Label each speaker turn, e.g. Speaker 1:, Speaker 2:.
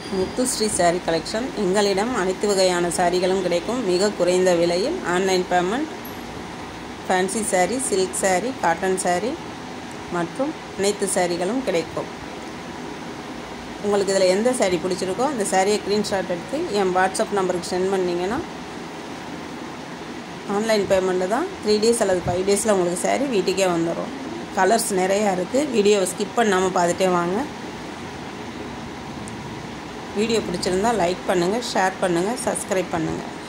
Speaker 1: முத்துஸ்ரீ saree collection எங்களிடம் அனைத்து வகையான சாரிகளும் கிடைக்கும் மிக குறைந்த விலையில் online payment fancy saree silk saree cotton saree மற்றும் அனைத்து சாரிகளும் கிடைக்கும் உங்களுக்கு இதில் எந்த saree பிடிச்சிருக்கோ அந்த சாரியை ஸ்க்ரீன்ஷாட் எடுத்து என் வாட்ஸ்அப் நம்பருக்கு சென்ட் பண்ணிங்கன்னா ஆன்லைன் பேமெண்ட்டு தான் த்ரீ டேஸ் அல்லது ஃபைவ் டேஸில் உங்களுக்கு saree வீட்டுக்கே வந்துடும் கலர்ஸ் நிறையா இருக்குது வீடியோவை ஸ்கிப் பண்ணாமல் பார்த்துட்டே வாங்க வீடியோ பிடிச்சிருந்தா லைக் பண்ணுங்கள் ஷேர் பண்ணுங்கள் சப்ஸ்கிரைப் பண்ணுங்கள்